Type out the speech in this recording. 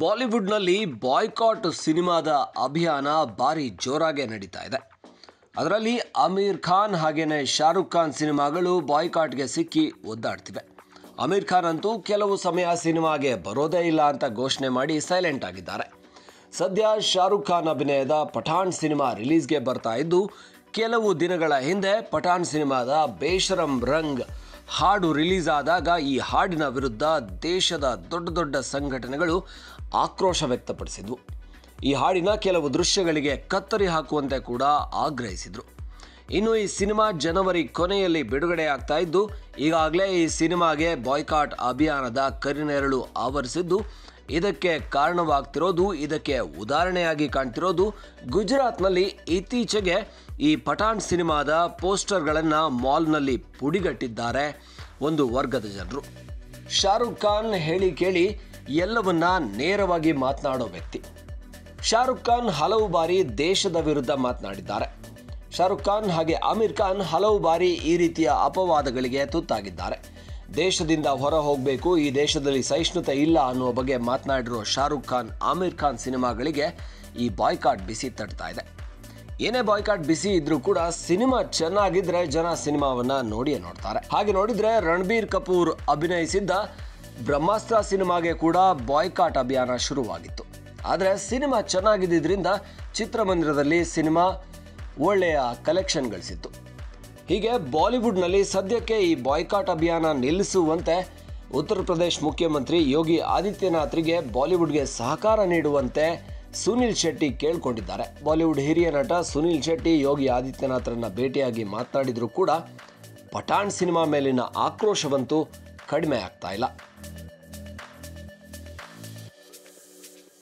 ಬಾಲಿವುಡ್ನಲ್ಲಿ boycott ಸಿನಿಮಾದ ಅಭಿಯಾನ ಭಾರಿ ಜೋರಾಗೆ ನಡೀತಾ ಇದೆ ಅದರಲ್ಲಿ ಅಮೀರ್ ಖಾನ್ ಹಾಗೇನೆ ಶಾರುಖ್ ಖಾನ್ ಸಿನಿಮಾಗಳು ಬಾಯ್ಕಾಟ್ಗೆ ಸಿಕ್ಕಿ ಒದ್ದಾಡ್ತಿವೆ ಅಮೀರ್ ಖಾನ್ ಅಂತೂ ಕೆಲವು ಸಮಯ ಸಿನಿಮಾಗೆ ಬರೋದೇ ಇಲ್ಲ ಅಂತ ಘೋಷಣೆ ಮಾಡಿ ಸೈಲೆಂಟ್ ಆಗಿದ್ದಾರೆ ಸದ್ಯ ಶಾರುಖ್ ಖಾನ್ ಅಭಿನಯದ ಪಠಾಣ್ ಸಿನಿಮಾ ರಿಲೀಸ್ಗೆ ಬರ್ತಾ ಇದ್ದು ಕೆಲವು ದಿನಗಳ ಹಿಂದೆ ಪಠಾಣ್ ಸಿನಿಮಾದ ಬೇಷರಂ ರಂಗ್ ಹಾಡು ರಿಲೀಸ್ ಆದಾಗ ಈ ಹಾಡಿನ ವಿರುದ್ಧ ದೇಶದ ದೊಡ್ಡ ದೊಡ್ಡ ಸಂಘಟನೆಗಳು ಆಕ್ರೋಶ ವ್ಯಕ್ತಪಡಿಸಿದ್ವು ಈ ಹಾಡಿನ ಕೆಲವು ದೃಶ್ಯಗಳಿಗೆ ಕತ್ತರಿ ಹಾಕುವಂತೆ ಕೂಡ ಆಗ್ರಹಿಸಿದರು ಇನ್ನು ಈ ಸಿನಿಮಾ ಜನವರಿ ಕೊನೆಯಲ್ಲಿ ಬಿಡುಗಡೆ ಆಗ್ತಾ ಇದ್ದು ಈಗಾಗಲೇ ಈ ಸಿನಿಮಾಗೆ ಬಾಯ್ಕಾಟ್ ಅಭಿಯಾನದ ಕರಿನೆರಳು ಆವರಿಸಿದ್ದು ಇದಕ್ಕೆ ಕಾರಣವಾಗ್ತಿರೋದು ಇದಕ್ಕೆ ಉದಾಹರಣೆಯಾಗಿ ಕಾಣ್ತಿರೋದು ಗುಜರಾತ್ನಲ್ಲಿ ಇತ್ತೀಚೆಗೆ ಈ ಪಠಾಣ್ ಸಿನಿಮಾದ ಪೋಸ್ಟರ್ಗಳನ್ನು ಮಾಲ್ನಲ್ಲಿ ಪುಡಿಗಟ್ಟಿದ್ದಾರೆ ಒಂದು ವರ್ಗದ ಜನರು ಶಾರುಖ್ ಖಾನ್ ಹೇಳಿ ಕೇಳಿ ಎಲ್ಲವನ್ನ ನೇರವಾಗಿ ಮಾತನಾಡೋ ವ್ಯಕ್ತಿ ಶಾರುಖ್ ಖಾನ್ ಹಲವು ಬಾರಿ ದೇಶದ ವಿರುದ್ಧ ಮಾತನಾಡಿದ್ದಾರೆ ಶಾರುಖ್ ಖಾನ್ ಹಾಗೆ ಆಮಿರ್ ಖಾನ್ ಹಲವು ಬಾರಿ ಈ ರೀತಿಯ ಅಪವಾದಗಳಿಗೆ ತುತ್ತಾಗಿದ್ದಾರೆ ದೇಶದಿಂದ ಹೊರ ಹೋಗಬೇಕು ಈ ದೇಶದಲ್ಲಿ ಸಹಿಷ್ಣುತೆ ಇಲ್ಲ ಅನ್ನುವ ಬಗ್ಗೆ ಮಾತನಾಡಿರೋ ಶಾರುಖ್ ಖಾನ್ ಆಮಿರ್ ಖಾನ್ ಸಿನಿಮಾಗಳಿಗೆ ಈ ಬಾಯ್ಕಾಟ್ ಬಿಸಿ ತಟ್ತಾ ಇದೆ ಏನೇ ಬಾಯ್ಕಾಟ್ ಬಿಸಿ ಇದ್ರೂ ಕೂಡ ಸಿನಿಮಾ ಚೆನ್ನಾಗಿದ್ರೆ ಜನ ಸಿನಿಮಾವನ್ನ ನೋಡಿಯೇ ನೋಡ್ತಾರೆ ಹಾಗೆ ನೋಡಿದ್ರೆ ರಣಬೀರ್ ಕಪೂರ್ ಅಭಿನಯಿಸಿದ್ದ ಬ್ರಹ್ಮಾಸ್ತ್ರ ಸಿನಿಮಾಗೆ ಕೂಡ ಬಾಯ್ಕಾಟ್ ಅಭಿಯಾನ ಶುರುವಾಗಿತ್ತು ಆದರೆ ಸಿನಿಮಾ ಚೆನ್ನಾಗಿದ್ದರಿಂದ ಚಿತ್ರಮಂದಿರದಲ್ಲಿ ಸಿನಿಮಾ ಒಳ್ಳೆಯ ಕಲೆಕ್ಷನ್ ಗಳಿಸಿತ್ತು ಹೀಗೆ ಬಾಲಿವುಡ್ನಲ್ಲಿ ಸದ್ಯಕ್ಕೆ ಈ ಬಾಯ್ಕಾಟ್ ಅಭಿಯಾನ ನಿಲ್ಲಿಸುವಂತೆ ಉತ್ತರ ಪ್ರದೇಶ್ ಮುಖ್ಯಮಂತ್ರಿ ಯೋಗಿ ಆದಿತ್ಯನಾಥ್ರಿಗೆ ಬಾಲಿವುಡ್ಗೆ ಸಹಕಾರ ನೀಡುವಂತೆ ಸುನಿಲ್ ಶೆಟ್ಟಿ ಕೇಳ್ಕೊಂಡಿದ್ದಾರೆ ಬಾಲಿವುಡ್ ಹಿರಿಯ ನಟ ಸುನಿಲ್ ಶೆಟ್ಟಿ ಯೋಗಿ ಆದಿತ್ಯನಾಥ್ರನ್ನ ಭೇಟಿಯಾಗಿ ಮಾತನಾಡಿದರೂ ಕೂಡ ಪಠಾಣ್ ಸಿನಿಮಾ ಮೇಲಿನ ಆಕ್ರೋಶವಂತೂ ಕಡಿಮೆ ಆಗ್ತಾ ಇಲ್ಲ